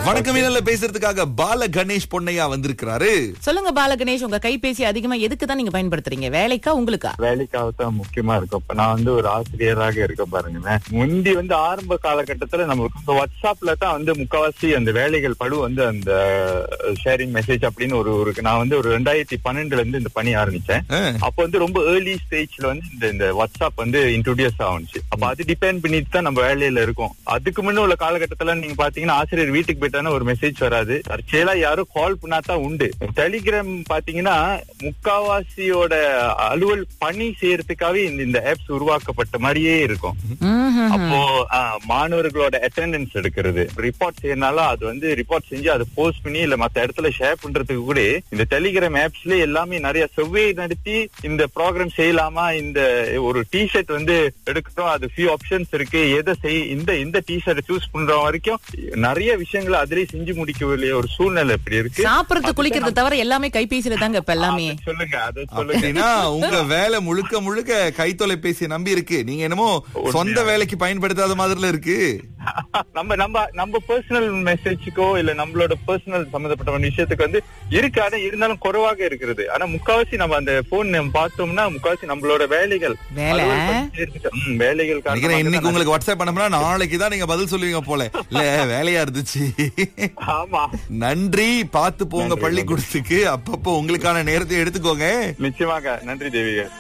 வணக்கம் வீரல்ல பேசுறதுக்காக பால கணேஷ் பொன்னையா வந்திருக்கிறாரு சொல்லுங்க பாலகணேஷ் உங்க கைபேசி அதிகமா எதுக்கு தான் நீங்க பயன்படுத்துறீங்க வேலைக்கா உங்களுக்கா வேலைக்காக தான் முக்கியமா இருக்கும் இப்ப நான் வந்து ஒரு ஆசிரியராக இருக்க பாருங்களேன் முந்தி வந்து ஆரம்ப காலகட்டத்துல நம்ம இப்ப வாட்ஸ்அப்ல தான் வந்து முக்காவாசி அந்த வேலைகள் படு வந்து அந்த ஷேரிங் மெசேஜ் அப்படின்னு ஒரு ஒரு நான் வந்து ஒரு ரெண்டாயிரத்தி பன்னெண்டுல இருந்து இந்த பணி ஆரம்பிச்சேன் ஆ. அப்ப வந்து ரொம்ப ஏர்லி ஸ்டேஜ்ல வந்து இந்த இந்த வாட்ஸ்அப் வந்து இன்ட்ரோடியூஸ் ஆகுச்சு அப்ப அது டிபெண்ட் பண்ணிட்டு தான் நம்ம வேலையில இருக்கோம் அதுக்கு முன்ன உள்ள காலகட்டத்துல நீங்க பாத்தீங்கன்னா ஆசிரியர் வீட்டுக்கு போயிட்டானா ஒரு மெசேஜ் வராது தற்செயலா யாரும் கால் பண்ணாதான் உண்டு டெலிகிராம் பாத்தீங்கன்னா முக்காவாசியோட அலுவல் பணி செய்யறதுக்காகவே இந்த இந்த ஆப்ஸ் உருவாக்கப்பட்ட மாதிரியே இருக்கும் ம்ஹும். அப்போ ஆ, மாணவர்களோட அட்டெண்டன்ஸ் எடுக்கிறது ரிப்போர்ட் செய்யறனால அது வந்து ரிப்போர்ட் செஞ்சு அதை போஸ்ட் பண்ணி இல்ல மத்த இடத்துல ஷேர் பண்றதுக்கு கூட இந்த டெலிகிராம் ஆப்ஸ்ல எல்லாமே நிறைய செவ்வே நடத்தி இந்த ப்ரோக்ராம் செய்யலாமா இந்த ஒரு டி ஷர்ட் வந்து எடுக்கிறோம் அது ஃபியூ ஆப்ஷன்ஸ் இருக்கு எதை செய் இந்த இந்த டி ஷர்ட் சூஸ் பண்ற வரைக்கும் நிறைய விஷயங்களை அதிலே செஞ்சு முடிக்க வேண்டிய ஒரு சூழ்நிலை இப்படி இருக்கு சாப்பிடுறது குளிக்கிறது தவிர எல்லாமே கைபேசியில தாங்க இப்ப எல்லாமே அதை சொல்லுங்க அதை சொல்லுங்க அப்படின்னா உங்க வேலை முழுக்க முழுக்க கை தொலைபேசி நம்பி இருக்கு நீங்க என்னமோ சொந்த வேலைக்கு பயன்படுத்தாத மாதிரில இருக்கு நம்ம நம்ம நம்ம பர்சனல் மெசேஜுக்கோ இல்ல நம்மளோட பர்சனல் சம்பந்தப்பட்ட ஒரு விஷயத்துக்கு வந்து இருக்கு ஆனா இருந்தாலும் குறைவாக இருக்கிறது ஆனா முக்காவாசி நம்ம அந்த போன் பார்த்தோம்னா முக்காவாசி நம்மளோட வேலைகள் வேலை? அலுவல் பணி செய்யறதுக்கு, ம், வேலைகள் நினைக்கிறேன் காரணமாக இன்னைக்கு தான் உங்களுக்கு வாட்ஸ்அப் பண்ணோம்னா நாளைக்கு தான் நீங்க பதில் சொல்லுவீங்க போல இல்ல வேலையா இருந்துச்சு ஆமா நன்றி பார்த்து போங்க நன்றி, பள்ளிக்கூடத்துக்கு அப்பப்போ உங்களுக்கான நேரத்தை எடுத்துக்கோங்க நிச்சயமாக நன்றி தேவிகா